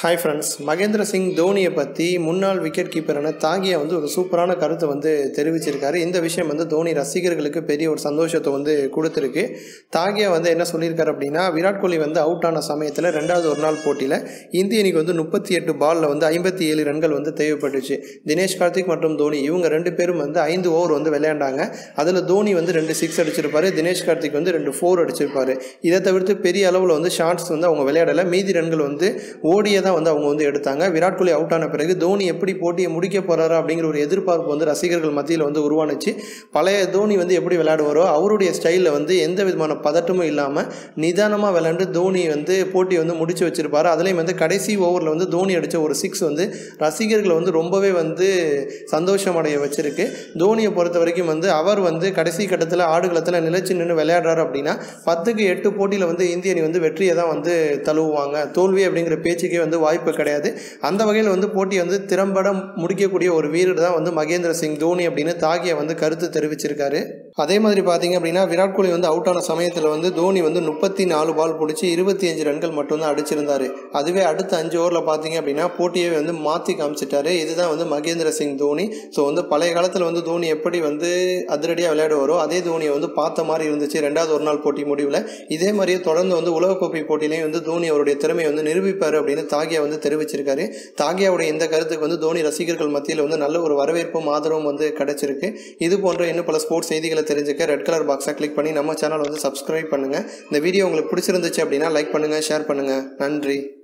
hi friends Mahendra Singh தோனியை பற்றி முன்னாள் விக்கெட் கீப்பரான தாகியா வந்து ஒரு சூப்பரான கருத்தை வந்து தெரிவிச்சிருக்காரு இந்த விஷயம் வந்து தோனி ரசிகர்களுக்கு பெரிய ஒரு சந்தோஷத்தை வந்து கொடுத்துருக்கு தாகியா வந்து என்ன சொல்லியிருக்காரு அப்படின்னா விராட் கோலி வந்து அவுட் ஆன சமயத்தில் ரெண்டாவது ஒரு நாள் போட்டியில் இந்திய அணிக்கு வந்து முப்பத்தி எட்டு பாலில் வந்து ஐம்பத்தி ஏழு ரன்கள் வந்து தேவைப்பட்டுச்சு தினேஷ் கார்த்திக் மற்றும் தோனி இவங்க ரெண்டு பேரும் வந்து ஐந்து ஓவர் வந்து விளையாண்டாங்க அதில் தோனி வந்து ரெண்டு சிக்ஸ் அடிச்சிருப்பாரு தினேஷ் கார்த்திக் வந்து ரெண்டு ஃபோர் அடிச்சிருப்பாரு இதை தவிர்த்து பெரிய அளவில் வந்து ஷார்ட்ஸ் வந்து அவங்க விளையாடலை மீதி ரன்கள் வந்து ஓடியே தான் வந்து அவங்க வந்து எடுத்தாங்க விராட் கோலி அவுட் ஆன பிறகு தோனி எப்படி போட்டியை முடிக்க போறாரு அப்படிங்கிற ஒரு எதிர்பார்ப்பு வந்து ரசிகர்கள் மத்தியில் வந்து உருவானுச்சு பழைய தோனி வந்து எப்படி விளையாடுவாரோ அவருடைய ஸ்டைலில் வந்து எந்த விதமான பதட்டமும் இல்லாமல் நிதானமாக விளையாண்டு தோனி வந்து போட்டி வந்து முடிச்சு வச்சிருப்பாரு அதுலேயும் வந்து கடைசி ஓவரில் வந்து தோனி அடித்த ஒரு சிக்ஸ் வந்து ரசிகர்களை வந்து ரொம்பவே வந்து சந்தோஷமடைய வச்சிருக்கு தோனியை பொறுத்த வரைக்கும் வந்து அவர் வந்து கடைசி கட்டத்தில் ஆடுகளத்தில் நிலைச்சு நின்று விளையாடுறாரு அப்படின்னா பத்துக்கு எட்டு போட்டியில் வந்து இந்திய அணி வந்து வெற்றியை தான் வந்து தழுவுவாங்க தோல்வி அப்படிங்கிற பேச்சுக்கே வந்து வாய்ப்பு கிடையாது அந்த வகையில் வந்து போட்டி வந்து திறம்பட முடிக்கக்கூடிய ஒரு வீரர் தான் வந்து மகேந்திர சிங் தோனி அப்படின்னு தாகியா வந்து கருத்து தெரிவிச்சிருக்காரு அதே மாதிரி பார்த்தீங்க அப்படின்னா விராட் கோலி வந்து அவுட் ஆன சமயத்தில் வந்து தோனி வந்து முப்பத்தி நாலு பால் பிடிச்சி இருபத்தி அஞ்சு ரன்கள் மட்டும்தான் அடிச்சிருந்தாரு அதுவே அடுத்த அஞ்சு ஓவரில் பார்த்தீங்க அப்படின்னா போட்டியை வந்து மாற்றி காமிச்சிட்டாரு இதுதான் வந்து மகேந்திர சிங் தோனி ஸோ வந்து பழைய காலத்தில் வந்து தோனி எப்படி வந்து அதிரடியாக விளையாடுவாரோ அதே தோனியை வந்து பார்த்த மாதிரி இருந்துச்சு ரெண்டாவது ஒரு நாள் போட்டி முடிவில் இதே மாதிரியே தொடர்ந்து வந்து உலகக்கோப்பை போட்டியிலையும் வந்து தோனி அவருடைய திறமையை வந்து நிரூபிப்பார் அப்படின்னு தாகியா வந்து தெரிவிச்சிருக்காரு தாகியாவுடைய இந்த கருத்துக்கு வந்து தோனி ரசிகர்கள் மத்தியில் வந்து நல்ல ஒரு வரவேற்பும் ஆதரவும் வந்து கிடைச்சிருக்கு இது போன்ற இன்னும் பல ஸ்போர்ட்ஸ் செய்திகளை தெரிஞ்சுக்க ரெட் கலர் பாக்ஸை கிளிக் பண்ணி நம்ம சேனல் வந்து சப்ஸ்கிரைப் பண்ணுங்கள் இந்த வீடியோ உங்களுக்கு பிடிச்சிருந்துச்சு அப்படின்னா லைக் பண்ணுங்கள் ஷேர் பண்ணுங்கள் நன்றி